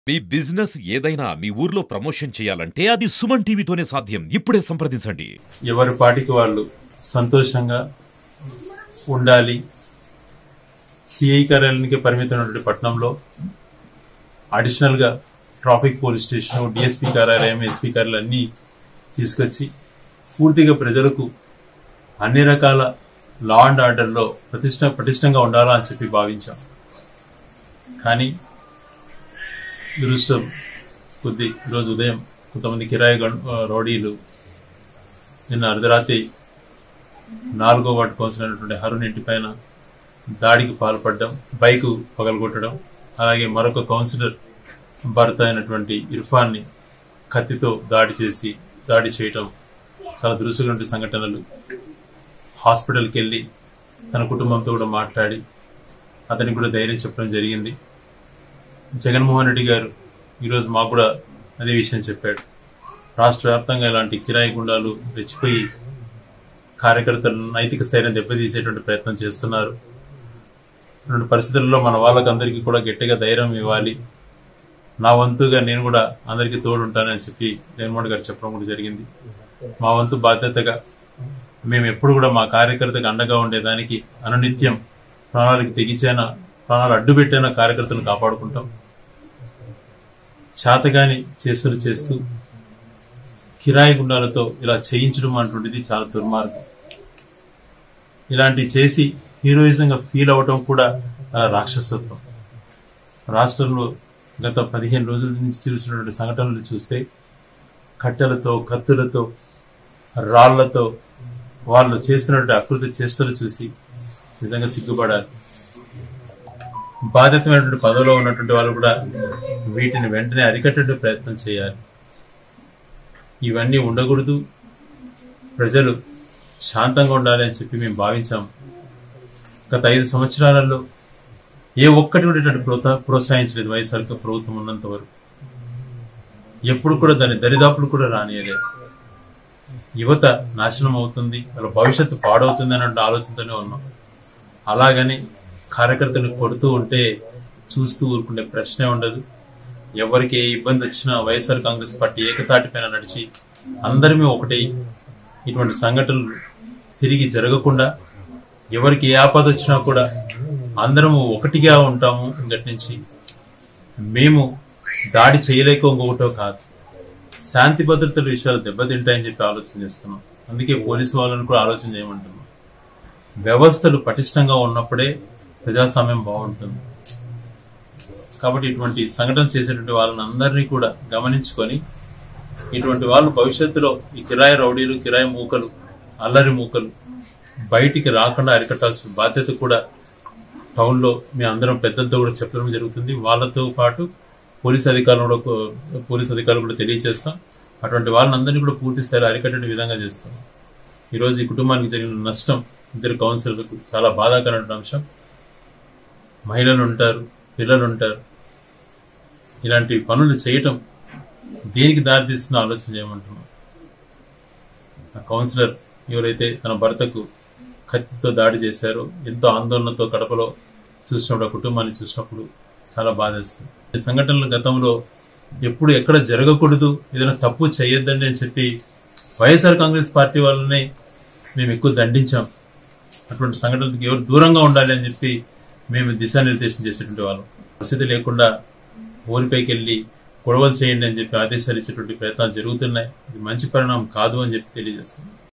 మీ business ఏదైనా మీ ఊర్లో promotion చేయాలంటే అది సుమన్ టీవీతోనే సాధ్యం ఇప్పుడే సంప్రదించండి ఎవరి పాటికి వాళ్ళు సంతోషంగా ఉండాలి సిఐ కార్యాలయానికి పరిమితమైనటువంటి పట్టణంలో అడిషనల్గా ట్రాఫిక్ పోలీస్ స్టేషన్ డిఎస్పీ కార్యాలయం ఎస్పీ కార్యాలయం అన్నీ తీసుకొచ్చి పూర్తిగా ప్రజలకు అన్ని రకాల లా అండ్ ఆర్డర్లో ప్రతిష్ట పటిష్టంగా ఉండాలా అని చెప్పి భావించాం కానీ దురదృష్టం కొద్ది ఈరోజు ఉదయం కొంతమంది కిరాయి గం- ఆ, రౌడీలు నిన్న అర్ధరాత్రి నాలుగో వార్డు కౌన్సిలర్ అయినటువంటి హరుణ్ ఇంటి పైన దాడికి పాల్పడడం బైకు పగలగొట్టడం అలాగే మరొక కౌన్సిలర్ భర్త అయినటువంటి ఇర్ఫాన్ని కత్తితో దాడి చేసి దాడి చేయటం చాలా దురుసుటువంటి సంఘటనలు హాస్పిటల్కి వెళ్ళి తన కుటుంబంతో కూడా మాట్లాడి అతనికి కూడా ధైర్యం చెప్పడం జరిగింది జగన్మోహన్ రెడ్డి గారు ఈరోజు మాకు కూడా అదే విషయం చెప్పాడు రాష్ట్ర వ్యాప్తంగా ఇలాంటి కిరాయి గుండాలు రెచ్చిపోయి కార్యకర్తల నైతిక స్థైర్యం దెబ్బతీసేటువంటి ప్రయత్నం చేస్తున్నారు ఇటువంటి పరిస్థితుల్లో మన వాళ్ళకందరికీ కూడా గట్టిగా ధైర్యం ఇవ్వాలి నా వంతుగా నేను కూడా అందరికీ తోడుంటానని చెప్పి జగన్మోహన్ గారు చెప్పడం కూడా జరిగింది మా వంతు బాధ్యతగా మేము ఎప్పుడు కూడా మా కార్యకర్తకు అండగా ఉండేదానికి అనునిత్యం ప్రాణాలకు తెగించైనా ప్రాణాలు అడ్డుపెట్టైనా కార్యకర్తలను కాపాడుకుంటాం చేతగాని చేస్తులు చేస్తూ కిరాయి గుండాలతో ఇలా చేయించడం అటువంటిది చాలా దుర్మార్గం ఇలాంటి చేసి హీరోయిజంగా ఫీల్ అవ్వటం కూడా చాలా రాక్షసత్వం రాష్ట్రంలో గత పదిహేను రోజుల నుంచి చూసినటువంటి సంఘటనలు చూస్తే కట్టెలతో కత్తులతో రాళ్లతో వాళ్ళు చేస్తున్నటువంటి అకృతి చేష్టలు చూసి నిజంగా సిగ్గుపడాలి బాధ్యతమైనటువంటి పదవిలో ఉన్నటువంటి వాళ్ళు కూడా వీటిని వెంటనే అరికట్టే ప్రయత్నం చేయాలి ఇవన్నీ ఉండకూడదు ప్రజలు శాంతంగా ఉండాలి అని చెప్పి మేము భావించాం గత ఐదు సంవత్సరాలలో ఏ ఒక్కటి కూడా ఇటువంటి ప్రోత్సా ప్రోత్సహించలేదు వైఎస్ఆర్ ప్రభుత్వం ఉన్నంత వరకు ఎప్పుడు కూడా దాని దరిదాపులు కూడా రానియలేదు యువత నాశనం అవుతుంది వాళ్ళ భవిష్యత్తు పాడవుతుంది అనే ఆలోచనతోనే ఉన్నాం అలాగని కార్యకర్తలు కొడుతూ ఉంటే చూస్తూ ఊరుకునే ప్రశ్నే ఉండదు ఎవరికి ఏ ఇబ్బంది వచ్చినా వైఎస్ఆర్ కాంగ్రెస్ పార్టీ ఏకతాటిపైన నడిచి అందరిమీ ఒకటే ఇటువంటి సంఘటనలు తిరిగి జరగకుండా ఎవరికి ఏ ఆపద వచ్చినా కూడా అందరము ఒకటిగా ఉంటాము ఇంకటి నుంచి మేము దాడి చేయలేక ఇంకొకటో కాదు శాంతి భద్రతల విషయాలు దెబ్బతింటాయని చెప్పి ఆలోచన చేస్తున్నాం అందుకే పోలీసు వాళ్ళని కూడా ఆలోచన చేయమంటున్నాం వ్యవస్థలు పటిష్టంగా ఉన్నప్పుడే ప్రజాస్వామ్యం బాగుంటుంది కాబట్టి ఇటువంటి సంఘటన చేసేటువంటి వాళ్ళని అందరినీ కూడా గమనించుకొని ఇటువంటి వాళ్ళు భవిష్యత్తులో ఈ కిరాయి రౌడీలు కిరాయి మూకలు అల్లరి మూకలు బయటికి రాకుండా అరికట్టాల్సిన బాధ్యత కూడా టౌన్లో మీ అందరం పెద్దలతో కూడా చెప్పడం జరుగుతుంది వాళ్ళతో పాటు పోలీస్ అధికారులు కూడా పోలీస్ అధికారులు కూడా తెలియజేస్తాం అటువంటి వాళ్ళని అందరినీ కూడా పూర్తి స్థాయిలో అరికట్టే విధంగా చేస్తాం ఈరోజు ఈ కుటుంబానికి జరిగిన నష్టం ఇద్దరు కౌన్సిలర్లకు చాలా బాధాకరమైన అంశం మహిళలు ఉంటారు పిల్లలు ఉంటారు ఇలాంటి పనులు చేయటం దేనికి దారితీస్తుందో ఆలోచన చేయమంటున్నాం ఆ కౌన్సిలర్ ఎవరైతే తన భర్తకు కత్తితో దాడి చేశారో ఎంతో ఆందోళనతో కడపలో చూసినప్పుడు ఆ కుటుంబాన్ని చూసినప్పుడు చాలా బాధేస్తుంది ఈ సంఘటనలు గతంలో ఎప్పుడు ఎక్కడ జరగకూడదు ఏదైనా తప్పు చేయొద్దండి అని చెప్పి వైఎస్ఆర్ కాంగ్రెస్ పార్టీ వాళ్ళని మేము ఎక్కువ దండించాం అటువంటి సంఘటనలకు ఎవరు దూరంగా ఉండాలి అని చెప్పి మేము దిశానిర్దేశం చేసేటువంటి వాళ్ళం పరిస్థితి లేకుండా ఊరిపైకి వెళ్ళి గొడవలు చేయండి అని చెప్పి ఆదేశాలు ఇచ్చేటువంటి ప్రయత్నాలు జరుగుతున్నాయి ఇది మంచి పరిణామం కాదు అని చెప్పి తెలియజేస్తున్నాం